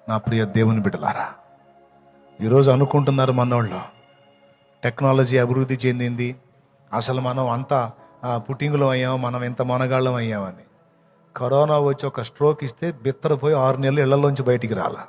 నా ప్రియ దేవుని బిడ్డలారా ఈరోజు అనుకుంటున్నారు మనోళ్ళు టెక్నాలజీ అభివృద్ధి చెందింది అసలు మనం అంతా ఆ, పుట్టింగులో అయ్యాం మనం ఎంత మనగాళ్ళం అయ్యామని కరోనా వచ్చి ఒక స్ట్రోక్ ఇస్తే బిత్తరపోయి ఆరు నెలలు ఇళ్లలోంచి బయటికి రాలా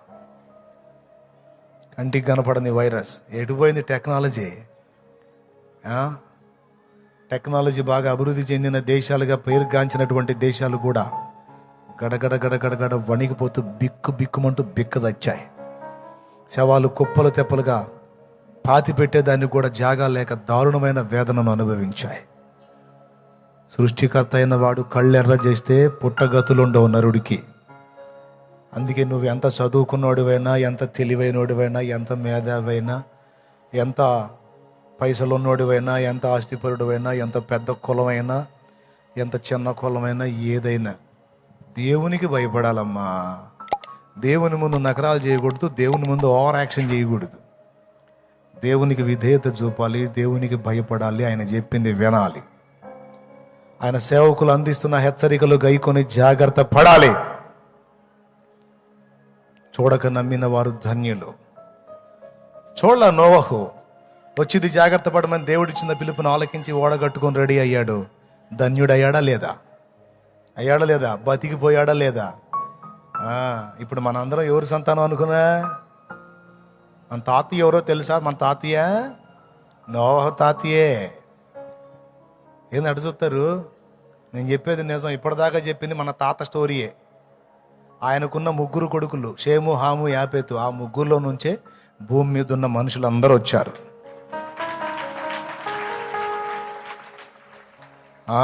కంటికి కనపడని వైరస్ ఎటుపోయింది టెక్నాలజీ ఆ? టెక్నాలజీ బాగా అభివృద్ధి చెందిన దేశాలుగా పేరుగాంచినటువంటి దేశాలు కూడా గడగడ గడగడ గడ వణికిపోతూ బిక్కు బిక్కుమంటూ బిక్క చచ్చాయి శవాలు కుప్పలు తెప్పలుగా పాతి పెట్టేదాన్ని కూడా జాగా లేక దారుణమైన వేదనను అనుభవించాయి సృష్టికర్త అయిన వాడు కళ్ళెర్ర చేస్తే పుట్టగతులుండవు నరుడికి అందుకే నువ్వు ఎంత చదువుకున్నోడివైనా ఎంత తెలివైనోడివైనా ఎంత మేధావైనా ఎంత పైసలు ఉన్నోడివైనా ఎంత ఆస్తిపరుడివైనా ఎంత పెద్ద కులమైనా ఎంత చిన్న కులమైనా ఏదైనా దేవునికి భయపడాలమ్మా దేవుని ముందు నకరాలు చేయకూడదు దేవుని ముందు ఓవర్ యాక్షన్ చేయకూడదు దేవునికి విధేయత చూపాలి దేవునికి భయపడాలి ఆయన చెప్పింది వినాలి ఆయన సేవకులు అందిస్తున్న హెచ్చరికలు గైకొని జాగ్రత్త పడాలి చూడక నమ్మిన వారు ధన్యులు చూడల నోవహు వచ్చింది జాగ్రత్త పడమని దేవుడిచ్చిన పిలుపును ఆలకించి ఓడగట్టుకొని రెడీ అయ్యాడు ధన్యుడయ్యాడా లేదా అయ్యాడా లేదా బతికిపోయాడా లేదా ఆ, ఇప్పుడు మన అందరం ఎవరు సంతానం అనుకున్నా మన తాతయ్య ఎవరో తెలుసా మన తాతయ్య నోవహ తాతయ్యే ఏంది అటు చూస్తారు నేను చెప్పేది నిజం ఇప్పటిదాకా చెప్పింది మన తాత స్టోరీయే ఆయనకున్న ముగ్గురు కొడుకులు షేము హాము యాపేతు ఆ ముగ్గురులో నుంచే భూమి మీద ఉన్న మనుషులందరూ వచ్చారు ఆ,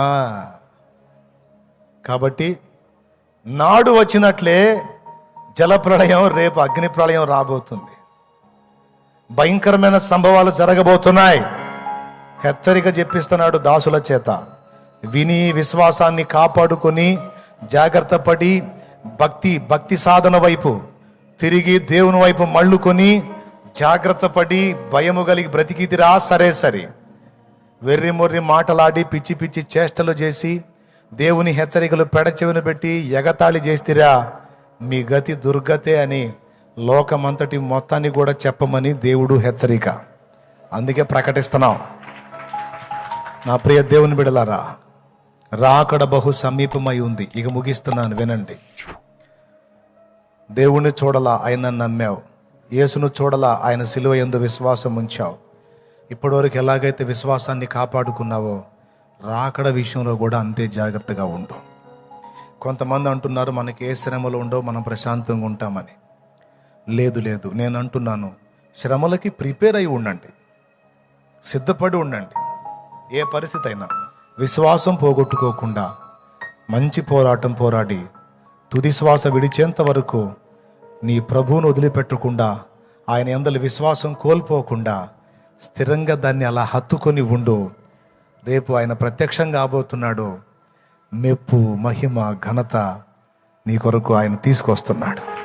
కాబట్టి నాడు వచ్చినట్లే జలప్రళయం రేపు అగ్ని ప్రళయం రాబోతుంది భయంకరమైన సంభవాలు జరగబోతున్నాయి హెచ్చరిక చెప్పిస్తున్నాడు దాసుల చేత విని విశ్వాసాన్ని కాపాడుకొని జాగ్రత్త పడి భక్తి భక్తి సాధన వైపు తిరిగి దేవుని వైపు మళ్ళుకొని జాగ్రత్త పడి భయము కలిగి బ్రతికిదిరా సరే సరే వెర్రి మొర్రి మాటలాడి పిచ్చి పిచ్చి చేష్టలు చేసి దేవుని హెచ్చరికలు పెడచెవిన పెట్టి ఎగతాళి చేstiరా మీ గతి దుర్గతే అని లోకమంతటి మొత్తాన్ని కూడా చెప్పమని దేవుడు హెచ్చరిక అందుకే ప్రకటిస్తున్నాం నా ప్రియ దేవుని బిడలారా రాకడ బహు సమీపమై ఉంది ఇక ముగిస్తున్నాను వినండి దేవుణ్ణి చూడలా ఆయన నమ్మావు యేసును చూడలా ఆయన సిలువ ఎందు విశ్వాసం ఉంచావు ఇప్పటివరకు ఎలాగైతే విశ్వాసాన్ని కాపాడుకున్నావో రాకడ విషయంలో కూడా అంతే జాగ్రత్తగా ఉండు కొంతమంది అంటున్నారు మనకి ఏ శ్రమలు ఉండవు మనం ప్రశాంతంగా ఉంటామని లేదు లేదు నేను అంటున్నాను శ్రమలకి ప్రిపేర్ అయి ఉండండి సిద్ధపడి ఉండండి ఏ పరిస్థితి అయినా విశ్వాసం పోగొట్టుకోకుండా మంచి పోరాటం పోరాడి తుది శ్వాస విడిచేంత వరకు నీ ప్రభువును వదిలిపెట్టకుండా ఆయన ఎందలి విశ్వాసం కోల్పోకుండా స్థిరంగా దాన్ని అలా హత్తుకొని ఉండు రేపు ఆయన ప్రత్యక్షం కాబోతున్నాడు మెప్పు మహిమ ఘనత నీ కొరకు ఆయన తీసుకొస్తున్నాడు